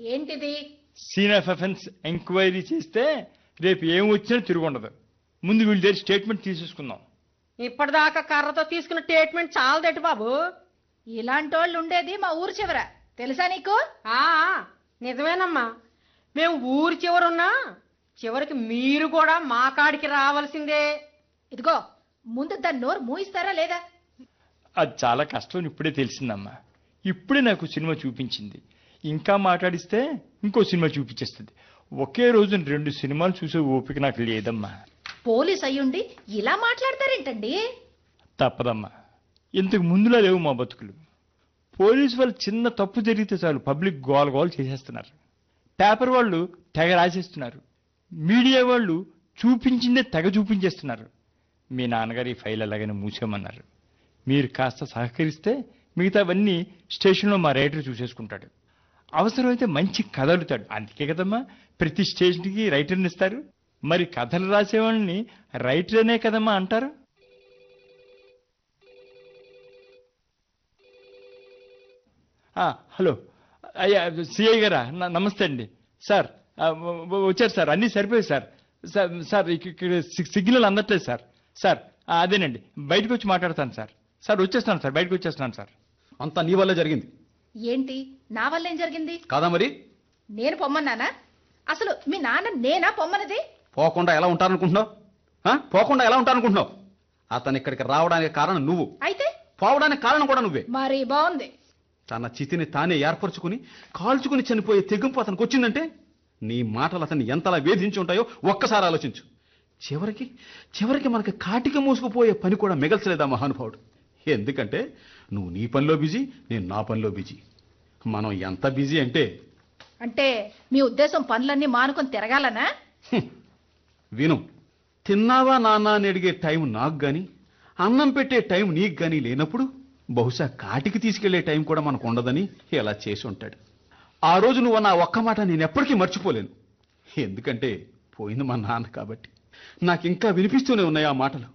ఏంటిది scene of offence enquiry చేస్తే రేపు ఏం వచ్చినా తిరుగుండదు ముందు వీళ్ళ దగ్గర స్టేట్మెంట్ తీసేసుకుందాం ఇప్పటిదాకా కర్రతో తీసుకున్న ట్రీట్మెంట్ చాలదటి బాబు ఇలాంటి వాళ్ళు ఉండేది మా ఊరు చివర తెలుసా నీకు ఆ నిజమేనమ్మా మేము ఊరి చివరున్నా చివరికి మీరు కూడా మా కాడికి రావాల్సిందే ఇదిగో ముందు దాన్ని నోరు మూయిస్తారా లేదా అది చాలా కష్టం అని ఇప్పుడే తెలిసిందమ్మా ఇప్పుడే నాకు సినిమా చూపించింది ఇంకా మాట్లాడిస్తే ఇంకో సినిమా చూపించేస్తుంది ఒకే రోజు రెండు సినిమాలు చూసే ఓపిక నాకు లేదమ్మా పోలీస్ అయ్యుండి ఇలా మాట్లాడతారేంటండి తప్పదమ్మా ఇంతకు ముందులా లేవు మా బతుకులు పోలీసు వాళ్ళు చిన్న తప్పు జరిగితే చాలు పబ్లిక్ గోల గోల చేసేస్తున్నారు పేపర్ వాళ్ళు తెగ రాసేస్తున్నారు మీడియా వాళ్ళు చూపించిందే తెగ చూపించేస్తున్నారు మీ నాన్నగారు ఈ ఫైల్ అలాగనే మూసేయమన్నారు మీరు కాస్త సహకరిస్తే మిగతావన్నీ స్టేషన్లో మా రైటర్ చూసేసుకుంటాడు అవసరమైతే మంచి కథ అడుగుతాడు అందుకే కదమ్మా ప్రతి స్టేషన్కి రైటర్ని ఇస్తారు మరి కథలు రాసేవాళ్ళని రైటర్ అనే కదమ్మా అంటారు ఆ, హలో అయ్యా సిఐ గారా న- నమస్తే అండి సార్ ఆ, వ- వ- వచ్చారు సార్ అన్నీ సరిపోయాయి సార్ సార్ సార్ ఇక- ఇక్కడ సి- సిగ్నల్ అందట్లేదు సార్ సార్ ఆ, అదేనండి బయటకు వచ్చి మాట్లాడతాను సార్ సార్ వచ్చేస్తాను సార్ బయటకు వచ్చేస్తున్నాను సార్ అంతా నీ వల్లే జరిగింది ఏంటి నా వల్ల ఏం జరిగింది కాదా మరి నేను పొమ్మన్నానా అసలు మీ నాన్న నేనా పొమ్మన్నది పోకుండా ఎలా ఉంటారనుకుంటున్నావు ఆ? పోకుండా ఎలా ఉంటారనుకుంటున్నావు అతను ఇక్కడికి రావడానికి కారణం నువ్వు అయితే పోవడానికి కారణం కూడా నువ్వే మరి బాగుంది తన చితిని తానే ఏర్పరచుకుని కాల్చుకుని చనిపోయే తెగింపు అతనికి వచ్చిందంటే నీ మాటలు అతన్ని ఎంతలా వేధించి ఉంటాయో ఒక్కసారి ఆలోచించు చివరికి చివరికి మనకి కాటికి మూసుకుపోయే పని కూడా మిగల్చలేదా మహానుభావుడు ఎందుకంటే నువ్వు నీ పనిలో బిజీ నేను నా పనిలో బిజీ మనం ఎంత బిజీ అంటే అంటే మీ ఉద్దేశం పనులన్నీ మానుకొని తిరగాలనా హ్మ్, విను తిన్నావా నాన్న అని అడిగే టైం నాకు గాని అన్నం పెట్టే టైం నీకు గాని లేనప్పుడు బహుశా కాటికి తీసుకెళ్లే టైం కూడా మనకు ఉండదని ఇలా చేసి ఉంటాడు ఆ రోజు నువ్వు నా ఒక్క మాట నేను ఎప్పటికీ మర్చిపోలేను ఎందుకంటే పోయింది మా నాన్న కాబట్టి నాకు ఇంకా వినిపిస్తూనే ఉన్నాయి ఆ మాటలు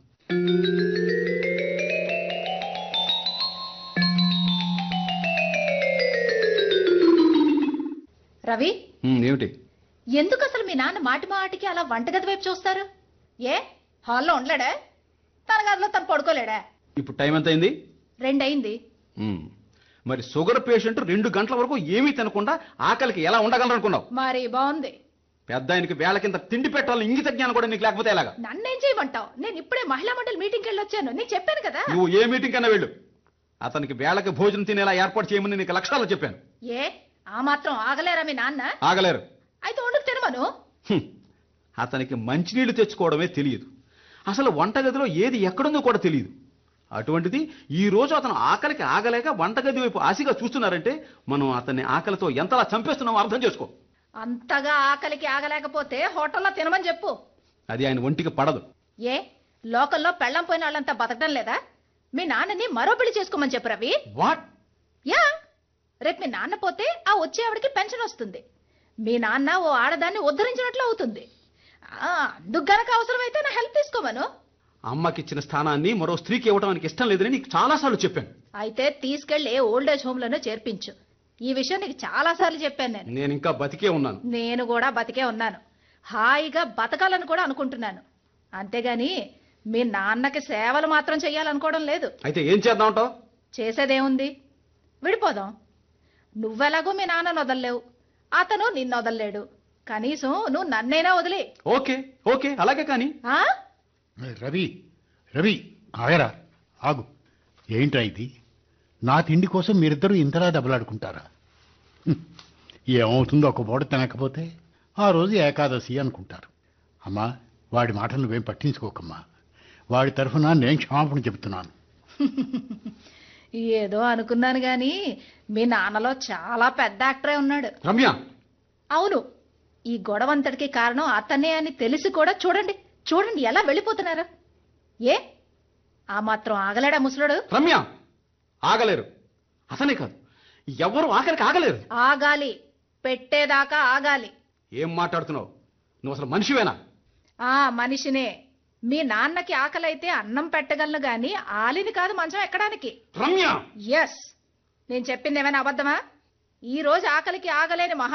రవి హ్మ్, ఏమిటి ఎందుకు అసలు మీ నాన్న మాటి మాటికి అలా వంటగది వైపు చూస్తారు ఏ హాల్లో ఉండలేడా తన గదిలో తను పడుకోలేడా ఇప్పుడు టైం ఎంత అయింది రెండయింది హ్మ్, మరి షుగర్ పేషెంట్ రెండు గంటల వరకు ఏమీ తినకుండా ఆకలికి ఎలా ఉండగలరనుకున్నావు మరి బాగుంది పెద్ద ఆయనకి వేళ కింద తిండి పెట్టాలని ఇంగిత జ్ఞానం కూడా నీకు లేకపోతే ఎలాగా నన్నేం చేయమంటావు నేను ఇప్పుడే మహిళా మండలి మీటింగ్కి వెళ్ళి వచ్చాను నీకు చెప్పాను కదా నువ్వు ఏ మీటింగ్ కన్నా వెళ్ళు అతనికి వేళకి భోజనం తినేలా ఏర్పాటు చేయమని నీకు లక్షణాలు చెప్పాను ఏ ఆ మాత్రం ఆగలేరా మీ నాన్న ఆగలేరు అయితే వండుకు తినమను హ్మ్. అతనికి మంచినీళ్లు తెచ్చుకోవడమే తెలియదు అసలు వంటగదిలో ఏది ఎక్కడుందో కూడా తెలియదు అటువంటిది ఈ రోజు అతను ఆకలికి ఆగలేక వంటగది వైపు ఆశగా చూస్తున్నారంటే మనం అతన్ని ఆకలితో ఎంతలా చంపేస్తున్నామో అర్థం చేసుకో అంతగా ఆకలికి ఆగలేకపోతే హోటల్లో తినమని చెప్పు అది ఆయన ఒంటికి పడదు ఏ లోకల్లో పెళ్ళం పోయిన వాళ్ళంతా బతకడం లేదా మీ నాన్నని మరో పెళ్లి చేసుకోమని చెప్పు రవి వాట్ యా రేపు మీ నాన్న పోతే ఆ వచ్చే ఆవిడకి పెన్షన్ వస్తుంది మీ నాన్న ఓ ఆడదాన్ని ఉద్ధరించినట్లు అవుతుంది ఆ, అందుకు గనక అవసరమైతే నా హెల్ప్ తీసుకోమను అమ్మకిచ్చిన స్థానాన్ని మరో స్త్రీకి ఇవ్వడం ఆయనకి ఇష్టం లేదని నీకు చాలాసార్లు చెప్పాను అయితే తీసుకెళ్లి ఓల్డ్ ఏజ్ హోమ్లోనే చేర్పించు ఈ విషయం నీకు చాలా సార్లు చెప్పాను నేను నేను ఇంకా బతికే ఉన్నాను నేను కూడా బతికే ఉన్నాను హాయిగా బతకాలని కూడా అనుకుంటున్నాను అంతేగాని మీ నాన్నకి సేవలు మాత్రం చెయ్యాలనుకోవడం లేదు అయితే ఏం చేద్దామంటావు చేసేదేముంది విడిపోదాం నువ్వెలాగో మీ నాన్నను వదలలేవు అతను నిన్ను వదలలేడు కనీసం నువ్వు నన్నైనా వదిలే ఓకే ఓకే అలాగే కానీ ఆ? రవి రవి ఆగరా ఆగు ఏంట్రా ఇది నా తిండి కోసం మీరిద్దరూ ఇంతలా దెబ్బలాడుకుంటారా హ్మ్. ఏమవుతుందో ఒక పూట తినకపోతే ఆ రోజు ఏకాదశి అనుకుంటారు అమ్మా వాడి మాటలు నువ్వేం పట్టించుకోకమ్మా వాడి తరఫున నేను క్షమాపణ చెబుతున్నాను ఏదో అనుకున్నాను గాని మీ నాన్నలో చాలా పెద్ద యాక్టరే ఉన్నాడు రమ్య అవును ఈ గొడవంతటికి కారణం అతనే అని తెలిసి కూడా చూడండి చూడండి ఎలా వెళ్ళిపోతున్నారు ఏ ఆ మాత్రం ఆగలేడా ముసలుడు రమ్య ఆగలేరు అతనే కాదు ఎవరు ఆఖరికి ఆగలేరు ఆగాలి పెట్టేదాకా ఆగాలి ఏం మాట్లాడుతున్నావు నువ్వు అసలు మనిషివేనా ఆ మనిషినే మీ నాన్నకి ఆకలైతే అన్నం పెట్టగలను గాని ఆలిని కాదు మంచం ఎక్కడానికి రమ్య ఎస్ నేను చెప్పింది ఏమైనా అబద్ధమా ఈ రోజు ఆకలికి ఆగలేని మహా